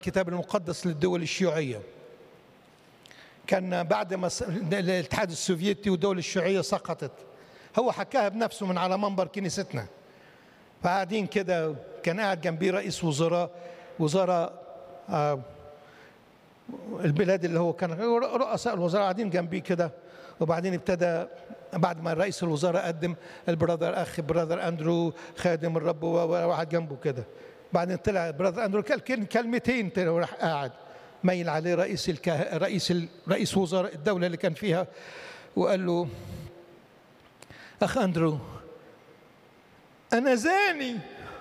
الكتاب المقدس للدول الشيوعية كان بعد ما س- الاتحاد السوفيتي والدول الشيوعية سقطت هو حكاها بنفسه من على منبر كنيستنا فقاعدين كده كان قاعد جنبيه رئيس وزراء وزراء آه، البلاد اللي هو كان رؤساء الوزراء قاعدين جنبيه كده وبعدين ابتدى بعد ما رئيس الوزراء قدم البرادر اخ برادر اندرو خادم الرب وواحد جنبه كده بعدين طلع برادر اندرو قال كل- كلمتين طلع وراح قاعد ميل عليه رئيس الكه... رئيس ال... رئيس وزراء الدوله اللي كان فيها وقال له اخ اندرو انا زاني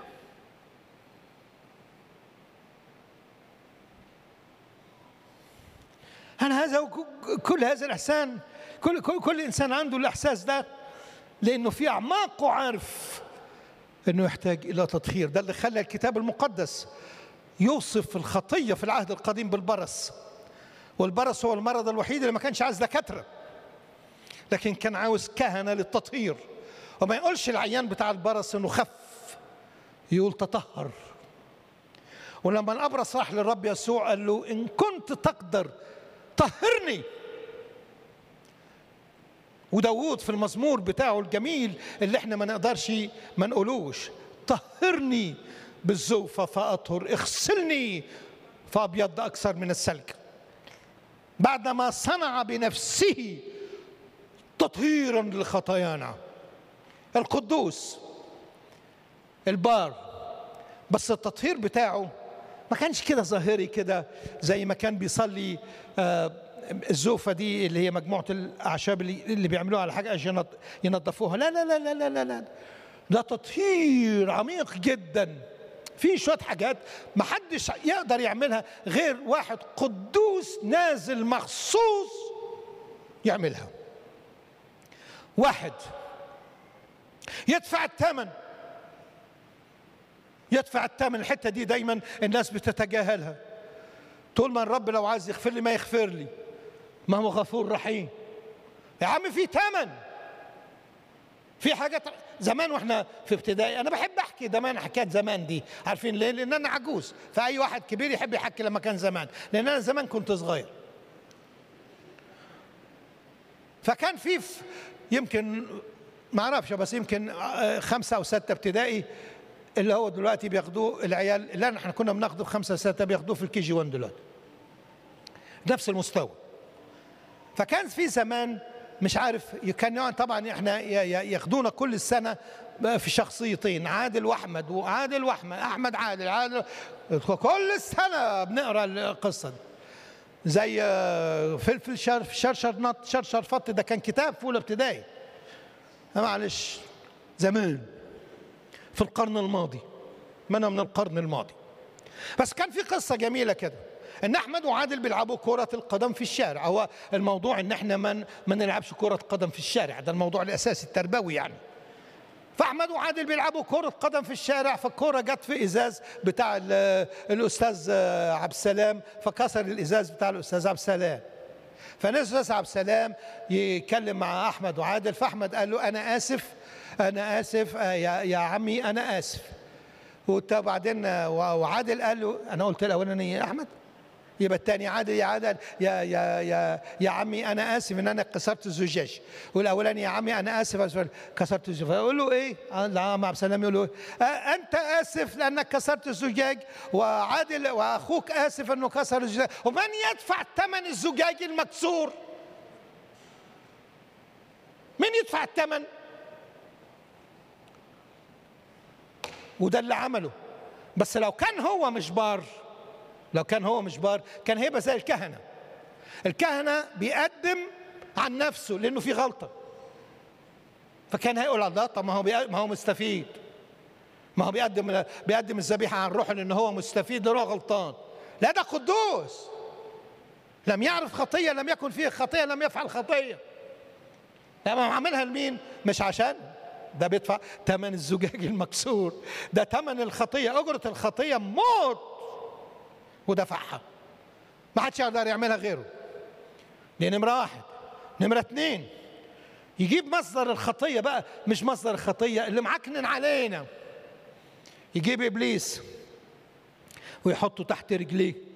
هل هذا كل هذا الإحسان كل, كل, كل إنسان عنده الإحساس ده لأنه في أعماقه عارف أنه يحتاج إلى تطهير ده اللي خلى الكتاب المقدس يوصف الخطية في العهد القديم بالبرص والبرص هو المرض الوحيد اللي ما كانش عايز دكاترة لكن كان عاوز كهنة للتطهير وما يقولش العيان بتاع البرص انه خف يقول تطهر ولما الابرص راح للرب يسوع قال له ان كنت تقدر طهرني وداوود في المزمور بتاعه الجميل اللي احنا ما نقدرش ما نقولوش طهرني بالزوفة فأطهر اغسلني فأبيض أكثر من السلك بعدما صنع بنفسه تطهيرا لخطايانا القدوس البار بس التطهير بتاعه ما كانش كده ظاهري كده زي ما كان بيصلي آه، الزوفة دي اللي هي مجموعة الأعشاب اللي, اللي بيعملوها على حاجة عشان ينض- ينظفوها لا لا لا لا لا لا لا ده تطهير عميق جدا في شوية حاجات ما حدش يقدر يعملها غير واحد قدوس نازل مخصوص يعملها واحد يدفع الثمن يدفع الثمن الحته دي دايما الناس بتتجاهلها طول ما الرب لو عايز يغفر لي ما يغفر لي ما هو غفور رحيم يا عم في ثمن في حاجات زمان واحنا في ابتدائي انا بحب احكي زمان حكايات زمان دي عارفين ليه لان انا عجوز فاي واحد كبير يحب يحكي لما كان زمان لان انا زمان كنت صغير فكان في في- يمكن ما اعرفش بس يمكن آه، خمسه او سته ابتدائي اللي هو دلوقتي بياخدوه العيال اللي احنا كنا بناخده في خمسه سته بياخدوه في الكي جي 1 دلوقتي نفس المستوى فكان في زمان مش عارف كان يعني طبعا احنا ي- ي- ياخدونا كل السنه بقى في شخصيتين عادل واحمد وعادل واحمد احمد عادل عادل كل السنه بنقرا القصه دي زي آه، فلفل شر شرشر نط شرشر فط ده كان كتاب في اولى ابتدائي معلش زمان في القرن الماضي منها من القرن الماضي بس كان في قصة جميلة كده ان احمد وعادل بيلعبوا كرة القدم في الشارع هو الموضوع ان احنا من ما نلعبش كرة قدم في الشارع ده الموضوع الاساسي التربوي يعني فاحمد وعادل بيلعبوا كرة قدم في الشارع فالكرة جت في ازاز بتاع ال- الاستاذ آه، عبد السلام فكسر الازاز بتاع الاستاذ عبد السلام فنزل الاستاذ عبد السلام يتكلم مع احمد وعادل فاحمد قال له انا اسف انا اسف آه، يا يا عمي انا اسف وبعدين آه، وعادل قال له انا قلت الاولاني يا احمد يبقى الثاني عادل يا عادل يا يا يا يا عمي انا اسف ان انا كسرت الزجاج والاولاني يا عمي انا اسف أسف كسرت الزجاج فيقول له ايه؟ العم عبد السلام يقول له إيه؟ آه انت اسف لانك كسرت الزجاج وعادل واخوك اسف انه كسر الزجاج ومن يدفع ثمن الزجاج المكسور؟ مين يدفع الثمن؟ وده اللي عمله بس لو كان هو مش بار لو كان هو مش بار كان هيبقى زي الكهنه الكهنه بيقدم عن نفسه لانه في غلطه فكان هيقول الله طب ما هو بيق- ما هو مستفيد ما هو بيقدم بيقدم الذبيحه عن روحه لان هو مستفيد لان هو غلطان لا ده قدوس لم يعرف خطيه لم يكن فيه خطيه لم يفعل خطيه لما هو عاملها لمين مش عشان ده بيدفع ثمن الزجاج المكسور ده ثمن الخطيه اجره الخطيه موت ودفعها ما حدش يقدر يعملها غيره دي نمرة واحد نمرة اتنين يجيب مصدر الخطية بقى مش مصدر الخطية اللي معكنن علينا يجيب إبليس ويحطه تحت رجليه